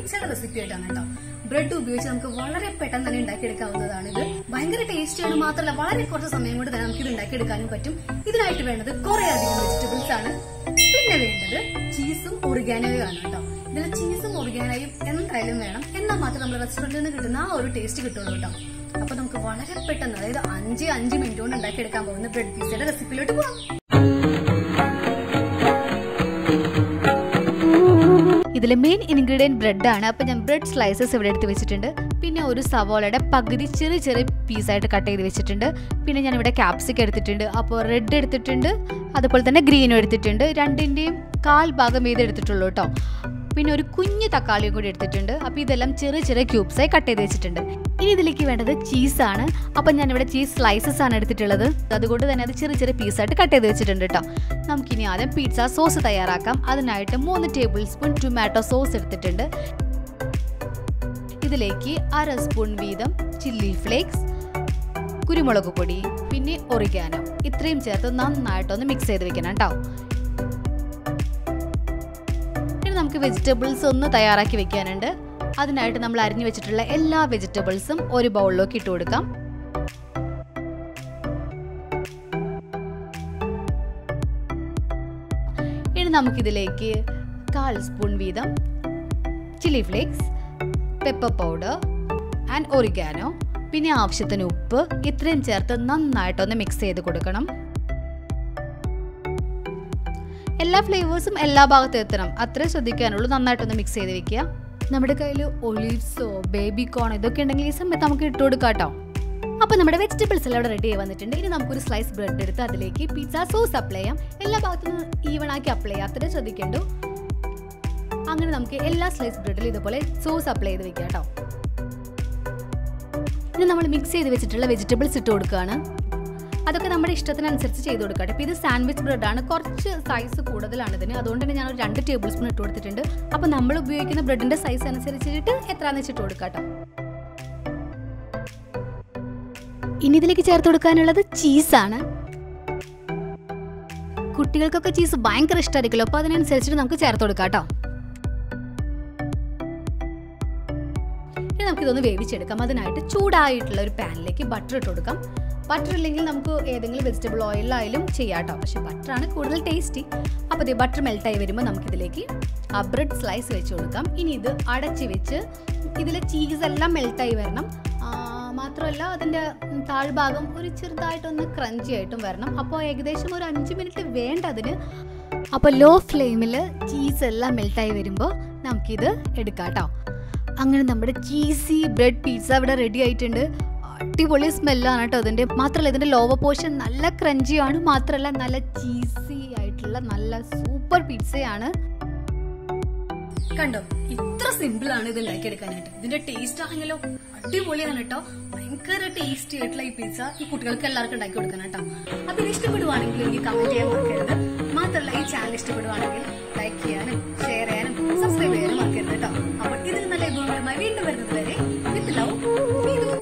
പിസ്സയുടെ recipe ആയിട്ടാണ് കേട്ടോ bread ഉപയോഗിച്ച് നമുക്ക് വളരെ പെട്ടെന്ന് തന്നെ ഉണ്ടാക്കിയെടുക്കാവുന്നതാണ് ഇത് ഭയങ്കര ടേസ്റ്റിയാണ് മാത്രമല്ല വളരെ കുറച്ച് സമയം കൊണ്ട് തന്നെ നമുക്ക് ഇത് ഉണ്ടാക്കിയെടുക്കാനും പറ്റും ഇതിനായിട്ട് വേണ്ടത് കുറെ അധികം വെജിറ്റബിൾസ് ആണ് പിന്നെ വേണ്ടത് ചീസും ഒറിഗാനോയും ആണ് കേട്ടോ ഇതിൽ ചീസും ഒറിഗാനോയും എന്തായാലും വേണം എന്നാൽ മാത്രം നമ്മൾ റെസ്റ്റോറന്റിൽ നിന്ന് കിട്ടുന്ന ആ ഒരു ടേസ്റ്റ് കിട്ടുള്ളൂ കേട്ടോ അപ്പൊ നമുക്ക് വളരെ പെട്ടെന്ന് അതായത് അഞ്ച് അഞ്ച് മിനിറ്റ് കൊണ്ട് ഉണ്ടാക്കിയെടുക്കാൻ പോകുന്ന ബ്രെഡ് പിസയുടെ റെസിപ്പിയിലോട്ട് പോകാം ഇതിലെ മെയിൻ ഇൻഗ്രീഡിയൻറ്റ് ബ്രെഡാണ് അപ്പോൾ ഞാൻ ബ്രെഡ് സ്ലൈസസ് ഇവിടെ എടുത്ത് വെച്ചിട്ടുണ്ട് പിന്നെ ഒരു സവോളയുടെ പകുതി ചെറിയ ചെറിയ പീസായിട്ട് കട്ട് ചെയ്ത് വെച്ചിട്ടുണ്ട് പിന്നെ ഞാൻ ഇവിടെ ക്യാപ്സിക്കം എടുത്തിട്ടുണ്ട് അപ്പോൾ റെഡ് എടുത്തിട്ടുണ്ട് അതുപോലെ തന്നെ ഗ്രീനും എടുത്തിട്ടുണ്ട് രണ്ടിൻ്റെയും കാൽ ഭാഗം വീതം എടുത്തിട്ടുള്ളൂ കേട്ടോ പിന്നെ ഒരു കുഞ്ഞു തക്കാളിയും കൂടി എടുത്തിട്ടുണ്ട് അപ്പോൾ ഇതെല്ലാം ചെറിയ ചെറിയ ക്യൂബ്സായി കട്ട് ചെയ്ത് വെച്ചിട്ടുണ്ട് ഇനി ഇതിലേക്ക് വേണ്ടത് ചീസാണ് അപ്പം ഞാനിവിടെ ചീസ് സ്ലൈസസ് ആണ് എടുത്തിട്ടുള്ളത് അതുകൊണ്ട് തന്നെ അത് ചെറിയ ചെറിയ പീസായിട്ട് കട്ട് ചെയ്ത് വെച്ചിട്ടുണ്ട് കേട്ടോ നമുക്കിനി ആദ്യം പിസ്സ സോസ് തയ്യാറാക്കാം അതിനായിട്ട് മൂന്ന് ടേബിൾ സ്പൂൺ ടൊമാറ്റോ സോസ് എടുത്തിട്ടുണ്ട് ഇതിലേക്ക് അര സ്പൂൺ വീതം ചില്ലി ഫ്ലേക്സ് കുരുമുളക് പൊടി പിന്നെ ഒറിഗാനോ ഇത്രയും ചേർത്ത് നന്നായിട്ടൊന്ന് മിക്സ് ചെയ്ത് വെക്കണം കേട്ടോ ഇനി നമുക്ക് വെജിറ്റബിൾസ് ഒന്ന് തയ്യാറാക്കി വെക്കാനുണ്ട് അതിനായിട്ട് നമ്മൾ അരിഞ്ഞു വെച്ചിട്ടുള്ള എല്ലാ വെജിറ്റബിൾസും ഒരു ബൗളിലേക്ക് ഇട്ട് കൊടുക്കാം ഇനി നമുക്കിതിലേക്ക് കാൽ സ്പൂൺ വീതം chilli flakes pepper powder and oregano പിന്നെ ആവശ്യത്തിന് ഉപ്പ് ഇത്രയും ചേർത്ത് നന്നായിട്ടൊന്ന് മിക്സ് ചെയ്ത് കൊടുക്കണം എല്ലാ ഫ്ലേവേഴ്സും എല്ലാ ഭാഗത്തും എത്തണം അത്രേ ശ്രദ്ധിക്കാനുള്ളൂ നന്നായിട്ടൊന്ന് മിക്സ് ചെയ്ത് വെക്കുക നമ്മുടെ കയ്യിൽ ഒലീവ്സോ ബേബി കോൺ ഇതൊക്കെ ഉണ്ടെങ്കിൽ ഈ സമയത്ത് നമുക്ക് ഇട്ട് കൊടുക്കാം കേട്ടോ അപ്പോൾ നമ്മുടെ വെജിറ്റബിൾസ് എല്ലാം ഇവിടെ റെഡി ആയി വന്നിട്ടുണ്ട് ഇനി നമുക്കൊരു സ്ലൈസ് ബ്രെഡ് എടുത്ത് അതിലേക്ക് പിസ്സ സോസ് അപ്ലൈ ചെയ്യാം എല്ലാ ഭാഗത്തും ഈവൺ ആക്കി അപ്ലൈ ചെയ്യാം അത്രേ ശ്രദ്ധിക്കേണ്ടു അങ്ങനെ നമുക്ക് എല്ലാ സ്ലൈസ് ബ്രെഡിലും ഇതുപോലെ സോസ് അപ്ലൈ ചെയ്ത് വെക്കാം കേട്ടോ ഇനി നമ്മൾ മിക്സ് ചെയ്ത് വെച്ചിട്ടുള്ള വെജിറ്റബിൾസ് ഇട്ട് കൊടുക്കുകയാണ് അതൊക്കെ നമ്മുടെ ഇഷ്ടത്തിനനുസരിച്ച് ചെയ്ത് കൊടുക്കട്ടെ അപ്പോൾ ഇത് സാൻഡ്വിച്ച് ബ്രെഡാണ് കുറച്ച് സൈസ് കൂടുതലാണ് ഇതിന് അതുകൊണ്ട് തന്നെ ഞാൻ ഒരു രണ്ട് ടേബിൾ സ്പൂൺ ഇട്ട് കൊടുത്തിട്ടുണ്ട് അപ്പോൾ നമ്മൾ ഉപയോഗിക്കുന്ന ബ്രെഡിന്റെ സൈസ് അനുസരിച്ചിട്ട് എത്രയാണെന്ന് വെച്ചിട്ട് കൊടുക്കാട്ടോ ഇനി ഇതിലേക്ക് ചേർത്ത് കൊടുക്കാനുള്ളത് ചീസാണ് കുട്ടികൾക്കൊക്കെ ചീസ് ഭയങ്കര ഇഷ്ടമായിരിക്കുമല്ലോ അപ്പോൾ അതിനനുസരിച്ചിട്ട് നമുക്ക് ചേർത്ത് കൊടുക്കാം കേട്ടോ ഇനി നമുക്ക് ഇതൊന്ന് വേവിച്ചെടുക്കാം അതിനായിട്ട് ചൂടായിട്ടുള്ള ഒരു പാനിലേക്ക് ബട്ടർ ഇട്ട് കൊടുക്കാം ബട്ടർ ഇല്ലെങ്കിൽ നമുക്ക് ഏതെങ്കിലും വെജിറ്റബിൾ ഓയിലായാലും ചെയ്യാം കേട്ടോ പക്ഷെ ബട്ടറാണ് കൂടുതൽ ടേസ്റ്റി അപ്പോൾ ഇത് ബട്ടർ മെൽട്ടായി വരുമ്പോൾ നമുക്കിതിലേക്ക് ആ ബ്രെഡ് സ്ലൈസ് വെച്ച് കൊടുക്കാം ഇനി ഇത് അടച്ച് വെച്ച് ഇതിലെ ചീസ് എല്ലാം മെൽട്ടായി വരണം മാത്രമല്ല അതിൻ്റെ താഴ്ഭാഗം ഒരു ചെറുതായിട്ടൊന്ന് ക്രഞ്ചി ആയിട്ടും വരണം അപ്പോൾ ഏകദേശം ഒരു അഞ്ച് മിനിറ്റ് വേണ്ട അതിന് അപ്പോൾ ലോ ഫ്ലെയിമിൽ ചീസ് എല്ലാം മെൽട്ടായി വരുമ്പോൾ നമുക്കിത് എടുക്കാം കേട്ടോ അങ്ങനെ നമ്മുടെ ചീസി ബ്രെഡ് പിസ്സ ഇവിടെ റെഡി ആയിട്ടുണ്ട് അടിപൊളി സ്മെല്ലാണ് കേട്ടോ അതിൻ്റെ മാത്രമല്ല ഇതിൻ്റെ ലോവർ പോർഷൻ നല്ല ക്രഞ്ചിയാണ് മാത്രമല്ല നല്ല ചീസി ആയിട്ടുള്ള നല്ല സൂപ്പർ പിസ്സയാണ് കണ്ടോ ഇത്ര സിമ്പിൾ ആണ് ഇത് ഉണ്ടാക്കിയെടുക്കാനായിട്ട് ഇതിന്റെ ടേസ്റ്റ് ആണെങ്കിലോ അടിപൊളിയാണ് കേട്ടോ ഭയങ്കര ടേസ്റ്റി ആയിട്ടുള്ള ഈ പിസ്സ ഈ കുട്ടികൾക്ക് എല്ലാവർക്കും ഉണ്ടാക്കി കൊടുക്കണം കേട്ടോ അപ്പൊ ഇത് ഇഷ്ടപ്പെടുവാണെങ്കിൽ എനിക്ക് കമന്റ് ചെയ്യാൻ മറക്കരുത് മാത്രമല്ല ഈ ചാനൽ ഇഷ്ടപ്പെടുവാണെങ്കിൽ ലൈക്ക് ചെയ്യാനും ഷെയർ ചെയ്യാനും സബ്സ്ക്രൈബ് ചെയ്യാനും മറക്കരുത് കേട്ടോ അപ്പോൾ ഇതിൽ നല്ല വിഭവങ്ങളുമായി വീണ്ടും വരുന്നത് വരെ വിത്ത് ലവ്